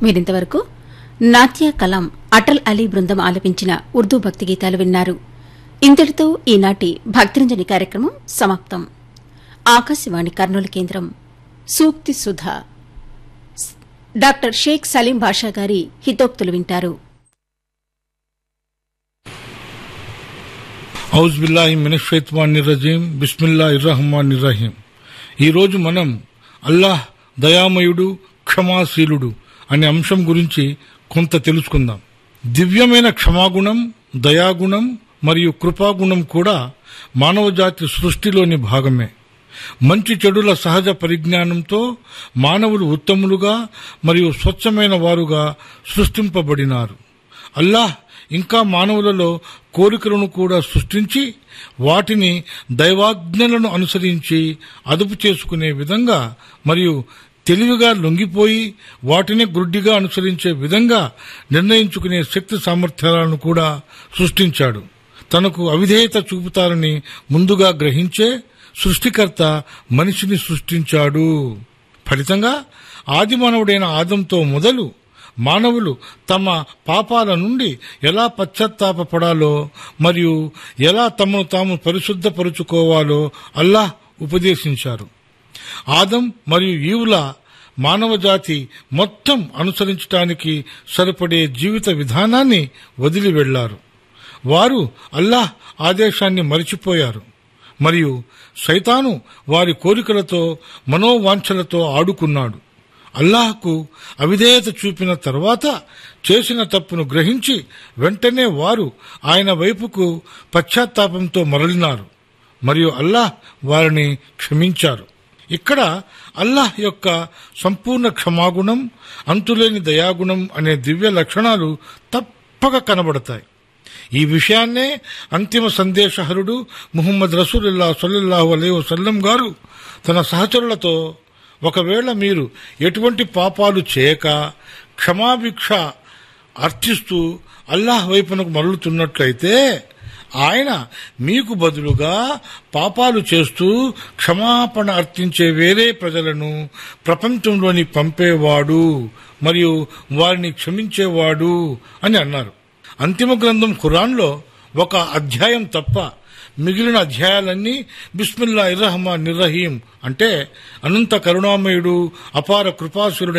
మీరింతవరకు నాట్య కలాం అటల్ అలీ బృందం ఆలపించిన ఉర్దూ భక్తి గీతాలు విన్నారు ఇంతటితో ఈనాటి భక్తిరంజని కార్యక్రమం సమాప్తం ఆకాశవాణి కర్నూలు కేంద్రం సూక్తి సుధ డాక్టర్ షేక్ సలీం బాషా గారి హితోక్తులు వింటారు ఔజ్ బిల్లాహి మినషైత్వాన్ రజీం బిస్మిల్లా ఇర్రహమాన్ రహీం ఈరోజు మనం అల్లాహ్ దయామయుడు క్షమాశీలుడు అనే అంశం గురించి కొంత తెలుసుకుందాం దివ్యమైన క్షమాగుణం దయాగుణం మరియు కృపాగుణం కూడా మానవజాతి సృష్టిలోని భాగమే మంచి చెడుల సహజ పరిజ్ఞానంతో మానవులు ఉత్తములుగా మరియు స్వచ్ఛమైన వారుగా సృష్టింపబడినారు అల్లాహ్ ఇంకా మానవులలో కోరికలను కూడా సృష్టించి వాటిని దైవాజ్ఞలను అనుసరించి అదుపు చేసుకునే విధంగా మరియు తెలివిగా లొంగిపోయి వాటిని గుడ్డిగా అనుసరించే విధంగా నిర్ణయించుకునే శక్తి సామర్థ్యాలను కూడా సృష్టించాడు తనకు అవిధేయత చూపుతారని ముందుగా గ్రహించే సృష్టికర్త మనిషిని సృష్టించాడు ఫలితంగా ఆదిమానవుడైన ఆదంతో మొదలు మానవులు తమ పాపాల నుండి ఎలా పశ్చాత్తాపపడాలో మరియు ఎలా తమను తాము పరిశుద్ధపరుచుకోవాలో అల్లాహ్ ఉపదేశించారు ఆదం మరియు ఈవుల మానవజాతి మొత్తం అనుసరించటానికి సరిపడే జీవిత విధానాన్ని వదిలి వెళ్లారు వారు అల్లాహ్ ఆదేశాన్ని మరిచిపోయారు మరియు సైతాను వారి కోరికలతో మనోవాంఛలతో ఆడుకున్నాడు అల్లాహకు అవిధేయత చూపిన తర్వాత చేసిన తప్పును గ్రహించి వెంటనే వారు ఆయన వైపుకు పశ్చాత్తాపంతో మరలినారు మరియు అల్లాహ్ వారిని క్షమించారు ఇక్కడ అల్లాహ్ యొక్క సంపూర్ణ క్షమాగుణం అంతులేని దయాగుణం అనే దివ్య లక్షణాలు తప్పక కనబడతాయి ఈ విషయాన్నే అంతిమ సందేశహరుడు ముహమ్మద్ రసూలుల్లా సల్లల్లాహు అలై వసల్లం గారు తన సహచరులతో ఒకవేళ మీరు ఎటువంటి పాపాలు చేయక క్షమాభిక్ష అర్థిస్తూ అల్లాహ్ వైపునకు మరలుతున్నట్లయితే ఆయన మీకు బదులుగా పాపాలు చేస్తూ క్షమాపణ అర్థించే వేరే ప్రజలను ప్రపంచంలోని పంపేవాడు మరియు వారిని క్షమించేవాడు అని అన్నారు అంతిమ గ్రంథం ఖురాన్లో ఒక అధ్యాయం తప్ప మిగిలిన అధ్యాయాలన్నీ బిస్మిల్లా ఇర్రహమాన్ నిర్రహీం అంటే అనంత కరుణామయుడు అపార కృపాసురుడు